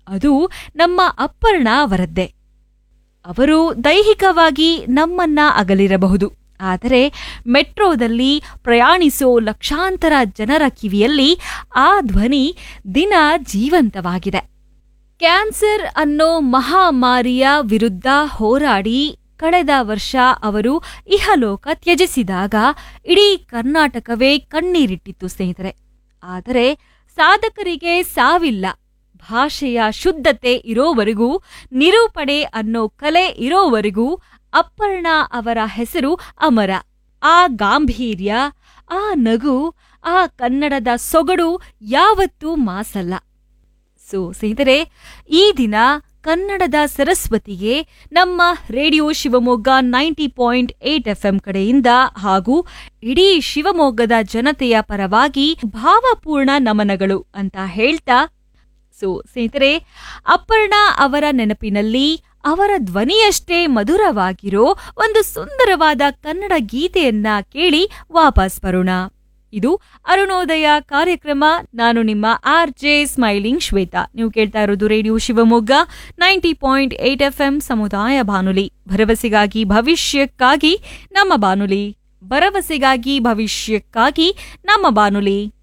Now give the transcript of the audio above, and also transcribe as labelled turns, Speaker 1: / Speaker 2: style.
Speaker 1: ಅದು ನಮ್ಮ ಅಪ್ಪರ್ಣ ಅವರದ್ದೇ ಅವರು ದೈಹಿಕವಾಗಿ ನಮ್ಮನ್ನ ಅಗಲಿರಬಹುದು ಆದರೆ ಮೆಟ್ರೋದಲ್ಲಿ ಪ್ರಯಾಣಿಸೋ ಲಕ್ಷಾಂತರ ಜನರ ಕಿವಿಯಲ್ಲಿ ಆ ಧ್ವನಿ ದಿನ ಜೀವಂತವಾಗಿದೆ ಕ್ಯಾನ್ಸರ್ ಅನ್ನೋ ಮಹಾಮಾರಿಯ ವಿರುದ್ಧ ಹೋರಾಡಿ ಕಳೆದ ವರ್ಷ ಅವರು ಇಹಲೋಕ ತ್ಯಜಿಸಿದಾಗ ಇಡೀ ಕರ್ನಾಟಕವೇ ಕಣ್ಣೀರಿಟ್ಟಿತ್ತು ಸ್ನೇಹಿತರೆ ಆದರೆ ಸಾಧಕರಿಗೆ ಸಾವಿಲ್ಲ ಭಾಷೆಯ ಶುದ್ಧತೆ ಇರೋವರೆಗೂ ನಿರೂಪಣೆ ಅನ್ನೋ ಕಲೆ ಇರೋವರೆಗೂ ಅಪ್ಪರ್ಣ ಅವರ ಹೆಸರು ಅಮರ ಆ ಗಾಂಭೀರ್ಯ ಆ ನಗು ಆ ಕನ್ನಡದ ಸೊಗಡು ಯಾವತ್ತೂ ಮಾಸಲ್ಲ ಸೊ ಸ್ನೇಹಿತರೆ ಈ ದಿನ ಕನ್ನಡದ ಸರಸ್ವತಿಗೆ ನಮ್ಮ radio Shivamogga ninety point eight FM ಕಡೆಯಿಂದ ಹಾಗೂ ಇಡೀ ಶಿವಮೊಗ್ಗದ ಜನತೆಯ ಪರವಾಗಿ ಭಾವಪೂರ್ಣ ನಮನಗಳು ಅಂತ ಹೇಳ್ತಾ ಸೊ ಸ್ನೇಹಿತರೆ ಅಪರ್ಣ ಅವರ ನೆನಪಿನಲ್ಲಿ ಅವರ ಧ್ವನಿಯಷ್ಟೇ ಮಧುರವಾಗಿರೋ ಒಂದು ಸುಂದರವಾದ ಕನ್ನಡ ಗೀತೆಯನ್ನ ಕೇಳಿ ವಾಪಸ್ ಬರೋಣ ಇದು ಅರುಣೋದಯ ಕಾರ್ಯಕ್ರಮ ನಾನು ನಿಮ್ಮ ಆರ್ ಜೆ ಸ್ಮೈಲಿಂಗ್ ಶ್ವೇತಾ ನೀವು ಕೇಳ್ತಾ ಇರೋದು radio Shivamogga ninety point eight F M ಸಮುದಾಯ ಬಾನುಲಿ ಭರವಸೆಗಾಗಿ ಭವಿಷ್ಯಕ್ಕಾಗಿ ನಮ್ಮ ಬಾನುಲಿ ಭರವಸೆಗಾಗಿ ಭವಿಷ್ಯಕ್ಕಾಗಿ ನಮ್ಮ ಬಾನುಲಿ